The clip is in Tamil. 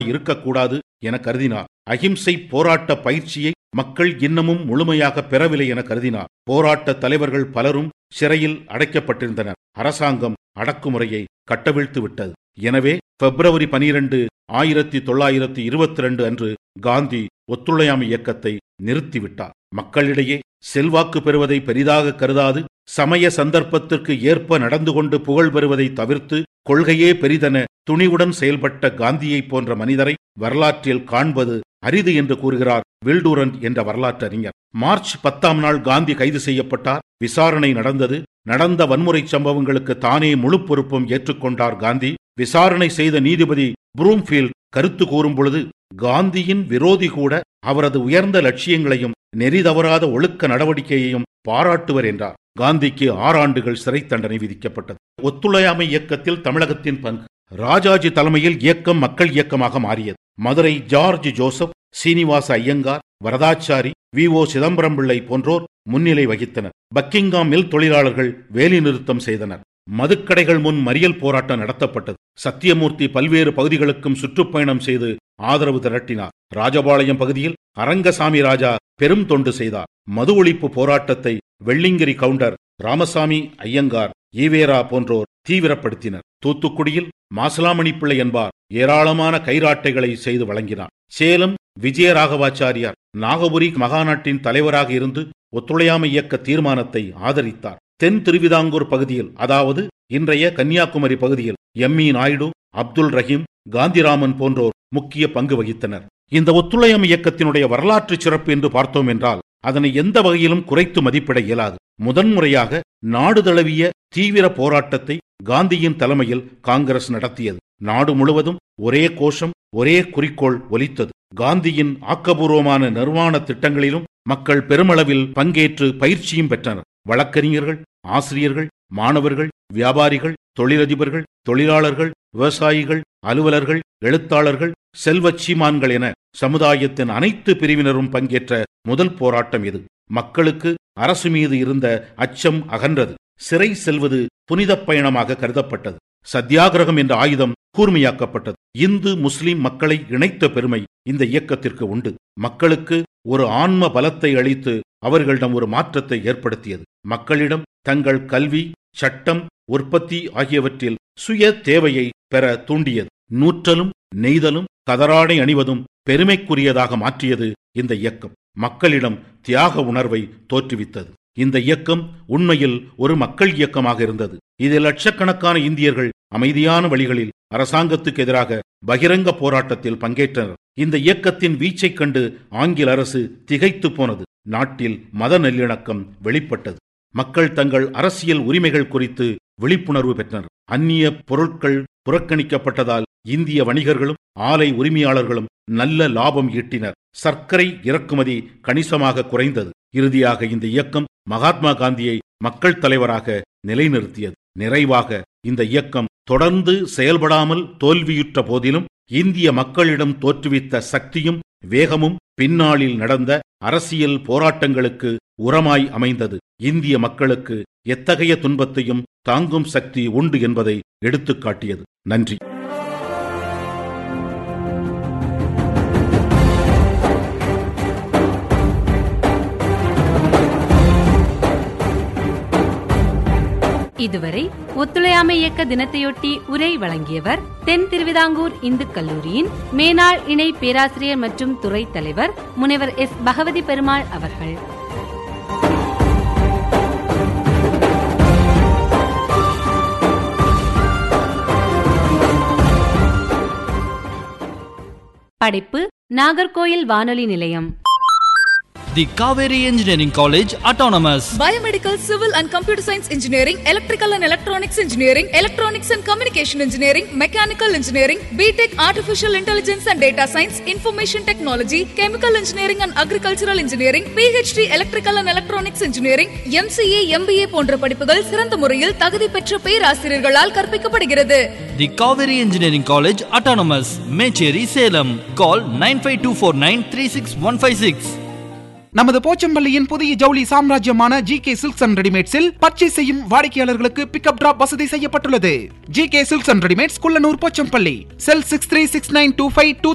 இருக்கக்கூடாது என கருதினார் அகிம்சை போராட்ட பயிற்சியை மக்கள் இன்னமும் முழுமையாக பெறவில்லை என கருதினார் போராட்ட தலைவர்கள் பலரும் சிறையில் அடைக்கப்பட்டிருந்தனர் அரசாங்கம் அடக்குமுறையை கட்டவிழ்த்து விட்டது எனவே பிப்ரவரி பனிரெண்டு ஆயிரத்தி தொள்ளாயிரத்தி இருபத்தி ரெண்டு அன்று காந்தி ஒத்துழையாமை இயக்கத்தை நிறுத்திவிட்டார் மக்களிடையே செல்வாக்கு பெறுவதை பெரிதாக கருதாது சமய சந்தர்ப்பத்திற்கு ஏற்ப நடந்து கொண்டு புகழ் பெறுவதை தவிர்த்து கொள்கையே பெரிதென துணிவுடன் செயல்பட்ட காந்தியைப் போன்ற மனிதரை வரலாற்றில் காண்பது அரிது என்று கூறுகிறார் வில்டூரன் என்ற வரலாற்றறிஞர் மார்ச் பத்தாம் நாள் காந்தி கைது செய்யப்பட்டார் விசாரணை நடந்தது நடந்த வன்முறை சம்பவங்களுக்கு தானே முழு பொறுப்பும் ஏற்றுக்கொண்டார் காந்தி விசாரணை செய்த நீதிபதி ப்ரூம்ஃபீல்ட் கருத்து கூறும் பொழுது காந்தியின் விரோதி கூட அவரது உயர்ந்த லட்சியங்களையும் நெறி தவறாத ஒழுக்க நடவடிக்கையையும் பாராட்டுவர் என்றார் காந்திக்கு ஆறாண்டுகள் சிறை தண்டனை விதிக்கப்பட்டது ஒத்துழையாமை இயக்கத்தில் தமிழகத்தின் பங்கு ராஜாஜி தலைமையில் இயக்கம் மக்கள் இயக்கமாக மாறியது Madurai George Joseph Srinivasa Iyengar Varadachari V O Chidambaram Pillai போன்றோர் முன்னிலை வகித்தனர் பக்கிங்காம் மில் தொழிலாளர்கள் வேலைநிறுத்தம் செய்தனர் மதுக்கடைகள் முன் மறியல் போராட்டம் நடத்தப்பட்டது சத்தியமூர்த்தி பல்வேறு பகுதிகளுக்கும் சுற்றுப்பயணம் செய்து ஆதரவு திரட்டினார் ராஜபாளையம் பகுதியில் அரங்கசாமி ராஜா பெரும் தொண்டு செய்தார் மது ஒழிப்பு போராட்டத்தை வெள்ளிங்கிரி கவுண்டர் ராமசாமி ஐயங்கார் ஈவேரா போன்றோர் தீவிரப்படுத்தினர் தூத்துக்குடியில் மாசலாமணி பிள்ளை என்பார் ஏராளமான கைராட்டைகளை செய்து வழங்கினார் சேலம் விஜயராகவாச்சாரியார் நாகபுரி மகாநாட்டின் தலைவராக இருந்து ஒத்துழையாமை இயக்க தீர்மானத்தை ஆதரித்தார் தென் திருவிதாங்கூர் பகுதியில் அதாவது இன்றைய கன்னியாகுமரி பகுதியில் எம் இ நாயுடு அப்துல் ரஹீம் காந்திராமன் போன்றோர் முக்கிய பங்கு வகித்தனர் இந்த ஒத்துழையாமை இயக்கத்தினுடைய வரலாற்று சிறப்பு என்று பார்த்தோம் என்றால் அதனை எந்த வகையிலும் குறைத்து மதிப்பிட இயலாது முதன்முறையாக நாடு தழுவிய தீவிர போராட்டத்தை காந்தியின் தலைமையில் காங்கிரஸ் நடத்தியது நாடு முழுவதும் ஒரே கோஷம் ஒரே குறிக்கோள் ஒலித்தது காந்தியின் ஆக்கபூர்வமான நிர்வாண திட்டங்களிலும் மக்கள் பெருமளவில் பங்கேற்று பயிற்சியும் பெற்றனர் வழக்கறிஞர்கள் ஆசிரியர்கள் மாணவர்கள் வியாபாரிகள் தொழிலதிபர்கள் தொழிலாளர்கள் விவசாயிகள் அலுவலர்கள் எழுத்தாளர்கள் செல்வச் சீமான்கள் என சமுதாயத்தின் அனைத்து பிரிவினரும் பங்கேற்ற முதல் போராட்டம் இது மக்களுக்கு அரசு மீது இருந்த அச்சம் அகன்றது சிறை செல்வது புனிதப் பயணமாக கருதப்பட்டது சத்தியாகிரகம் என்ற ஆயுதம் கூர்மையாக்கப்பட்டது இந்து முஸ்லிம் மக்களை இணைத்த பெருமை இந்த இயக்கத்திற்கு உண்டு மக்களுக்கு ஒரு ஆன்ம பலத்தை அளித்து அவர்களிடம் ஒரு மாற்றத்தை ஏற்படுத்தியது மக்களிடம் தங்கள் கல்வி சட்டம் உற்பத்தி ஆகியவற்றில் சுய தேவையை பெற தூண்டியது நூற்றலும் நெய்தலும் கதராடை அணிவதும் பெருமைக்குரியதாக மாற்றியது இந்த இயக்கம் மக்களிடம் தியாக உணர்வை தோற்றுவித்தது இந்த இயக்கம் உண்மையில் ஒரு மக்கள் இயக்கமாக இருந்தது இதில் லட்சக்கணக்கான இந்தியர்கள் அமைதியான வழிகளில் அரசாங்கத்துக்கு எதிராக பகிரங்க போராட்டத்தில் பங்கேற்றனர் இந்த இயக்கத்தின் வீச்சைக் கண்டு ஆங்கில அரசு திகைத்து போனது நாட்டில் மத நல்லிணக்கம் வெளிப்பட்டது மக்கள் தங்கள் அரசியல் உரிமைகள் குறித்து விழிப்புணர்வு பெற்றனர் அந்நிய பொருட்கள் புறக்கணிக்கப்பட்டதால் இந்திய வணிகர்களும் ஆலை உரிமையாளர்களும் நல்ல லாபம் ஈட்டினர் சர்க்கரை இறக்குமதி கணிசமாக குறைந்தது இறுதியாக இந்த இயக்கம் மகாத்மா காந்தியை மக்கள் தலைவராக நிலைநிறுத்தியது நிறைவாக இந்த இயக்கம் தொடர்ந்து செயல்படாமல் தோல்வியுற்ற போதிலும் இந்திய மக்களிடம் தோற்றுவித்த சக்தியும் வேகமும் பின்னாளில் நடந்த அரசியல் போராட்டங்களுக்கு உரமாய் அமைந்தது இந்திய மக்களுக்கு எத்தகைய துன்பத்தையும் தாங்கும் சக்தி உண்டு என்பதை எடுத்துக்காட்டியது நன்றி இதுவரை ஒத்துழையாமை இயக்க தினத்தையொட்டி உரை வழங்கியவர் தென் திருவிதாங்கூர் இந்து கல்லூரியின் மேனாள் இணை பேராசிரியர் மற்றும் துறை தலைவர் முனைவர் எஸ் பகவதி பெருமாள் அவர்கள் படைப்பு நாகர்கோயில் வானொலி நிலையம் The Kaveri Engineering College Autonomous. Biomedical, Civil and Computer Science Engineering, Electrical and Electronics Engineering, Electronics and Communication Engineering, Mechanical Engineering, BTech Artificial Intelligence and Data Science, Information Technology, Chemical Engineering and Agricultural Engineering, PhD Electrical and Electronics Engineering, MCA, MBA போன்ற படிப்புகள் சிறந்த முறையில் தகுதி பெற்ற பேராசிரியர்களால் கற்பிக்கப்படுகிறது The Kaveri Engineering College Autonomous. Mecheri Salem. Call 95249 நமது போச்சம்பள்ளியின் புதிய ஜவுளி சாம்ராஜ்யமான ஜி கே சில்க்ஸ் அண்ட் ரெடிமேட்ஸில் பர்ச்சேஸ் செய்யும் வாடிக்கையாளர்களுக்கு பிக்கப் டிராப் வசதி செய்யப்பட்டுள்ளது G K silks and readymades Kullanur Pochampalli cell six three six nine two five two